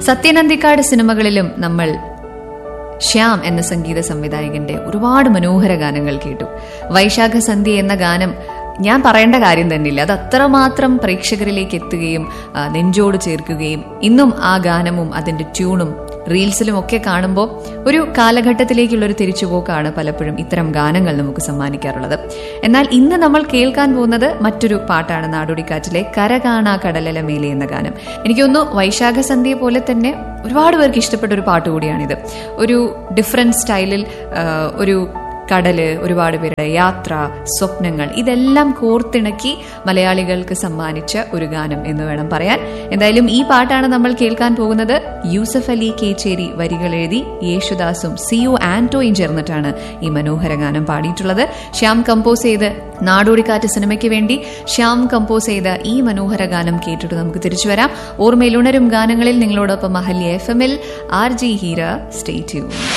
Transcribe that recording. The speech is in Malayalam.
സത്യനന്ദിക്കാട് സിനിമകളിലും നമ്മൾ ശ്യാം എന്ന സംഗീത സംവിധായകന്റെ ഒരുപാട് മനോഹര ഗാനങ്ങൾ കേട്ടു വൈശാഖ സന്ധ്യ എന്ന ഗാനം ഞാൻ പറയേണ്ട കാര്യം തന്നെയില്ല അത് അത്രമാത്രം പ്രേക്ഷകരിലേക്ക് എത്തുകയും ആ, നെഞ്ചോട് ചേർക്കുകയും ഇന്നും ആ ഗാനവും അതിന്റെ ട്യൂണും റീൽസിലും ഒക്കെ കാണുമ്പോൾ ഒരു കാലഘട്ടത്തിലേക്കുള്ള ഒരു തിരിച്ചുപോക്കാണ് പലപ്പോഴും ഇത്തരം ഗാനങ്ങൾ നമുക്ക് സമ്മാനിക്കാറുള്ളത് എന്നാൽ ഇന്ന് നമ്മൾ കേൾക്കാൻ പോകുന്നത് മറ്റൊരു പാട്ടാണ് നാടോടിക്കാറ്റിലെ കര കാണാ കടലല മേലെ എന്ന ഗാനം എനിക്ക് തോന്നുന്നു വൈശാഖ സന്ധ്യ പോലെ തന്നെ ഒരുപാട് പേർക്ക് ഇഷ്ടപ്പെട്ട ഒരു പാട്ട് കൂടിയാണിത് ഒരു ഡിഫറെന്റ് സ്റ്റൈലിൽ ആ, ഒരു കടല് ഒരുപാട് പേരുടെ യാത്ര സ്വപ്നങ്ങൾ ഇതെല്ലാം കോർത്തിണക്കി മലയാളികൾക്ക് സമ്മാനിച്ച ഒരു ഗാനം എന്ന് വേണം പറയാൻ എന്തായാലും ഈ പാട്ടാണ് നമ്മൾ കേൾക്കാൻ പോകുന്നത് യൂസഫ് അലി കേച്ചേരി വരികൾ എഴുതി യേശുദാസും സി യു ആന്റോയും ചേർന്നിട്ടാണ് ഈ മനോഹര ഗാനം പാടിയിട്ടുള്ളത് ശ്യാം കമ്പോസ് ചെയ്ത് നാടോടിക്കാറ്റ് സിനിമയ്ക്ക് വേണ്ടി ശ്യാം കമ്പോസ് ചെയ്ത ഈ മനോഹര ഗാനം കേട്ടിട്ട് നമുക്ക് തിരിച്ചു വരാം ഓർമ്മയിലുണരും ഗാനങ്ങളിൽ നിങ്ങളോടൊപ്പം അഹല്യ എഫ് എമ്മിൽ R J Heera stay tune